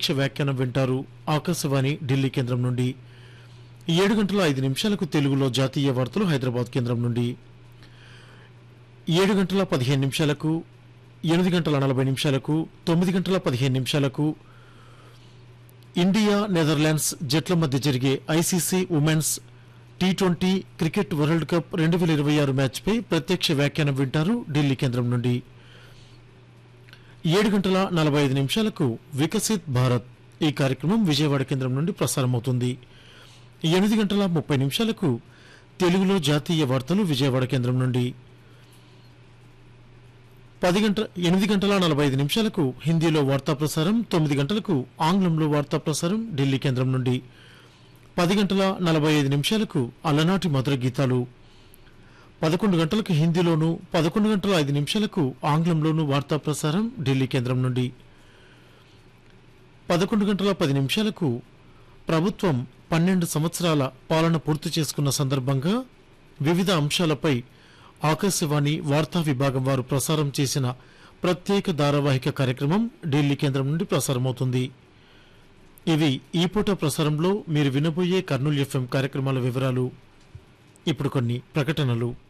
ప్రత్యక్ష వ్యాఖ్యానం వింటారు ఆకాశవాణి ఢిల్లీ కేంద్రం నుండి ఏడు గంటల ఐదు నిమిషాలకు తెలుగులో జాతీయ వార్తలు హైదరాబాద్ కేంద్రం నుండి ఏడు గంటల పదిహేను నిమిషాలకు ఎనిమిది గంటల నలభై నిమిషాలకు తొమ్మిది గంటల పదిహేను నిమిషాలకు ఇండియా నెదర్లాండ్స్ జట్ల మధ్య జరిగే ICC women's T twenty cricket world cup రెండు వేల ఇరవై ఆరు మ్యాచ్పై ప్రత్యక్ష వ్యాఖ్యానం వింటారు ఢిల్లీ కేంద్రం నుండి ఏడు గంటల నలభై ఐదు నిమిషాలకు వికసిత్ భారత్ ఈ కార్యక్రమం విజయవాడ కేంద్రం నుండి ప్రసారమవుతుంది ఎనిమిది గంటల ముప్పై నిమిషాలకు తెలుగులో జాతీయ వార్తలు విజయవాడ కేంద్రం నుండి పది గంటల ఎనిమిది గంటల నలభై ఐదు నిమిషాలకు హిందీలో వార్తా ప్రసారం తొమ్మిది గంటలకు ఆంగ్లంలో వార్తా ప్రసారం ఢిల్లీ కేంద్రం నుండి పది గంటల నలభై ఐదు నిమిషాలకు అలనాటి మధుర గీతాలు పదకొండు గంటలకు హిందీలోను పదకొండు గంటల ఐదు నిమిషాలకు ఆంగ్లంలోను వార్తా ప్రసారం ఢిల్లీ కేంద్రం నుండి పదకొండు గంటల పది నిమిషాలకు ప్రభుత్వం పన్నెండు సంవత్సరాల పాలన పూర్తి చేసుకున్న సందర్భంగా వివిధ అంశాలపై ఆకాశవాణి వార్తా విభాగం వారు ప్రసారం చేసిన ప్రత్యేక ధారావాహిక కార్యక్రమం ఢిల్లీ కేంద్రం నుండి ప్రసారమవుతుంది ఇవి ఈ పూట ప్రసారంలో మీరు వినబోయే కర్నూలు ఎఫ్ఎం కార్యక్రమాల వివరాలు ఇప్పుడు కొన్ని ప్రకటనలు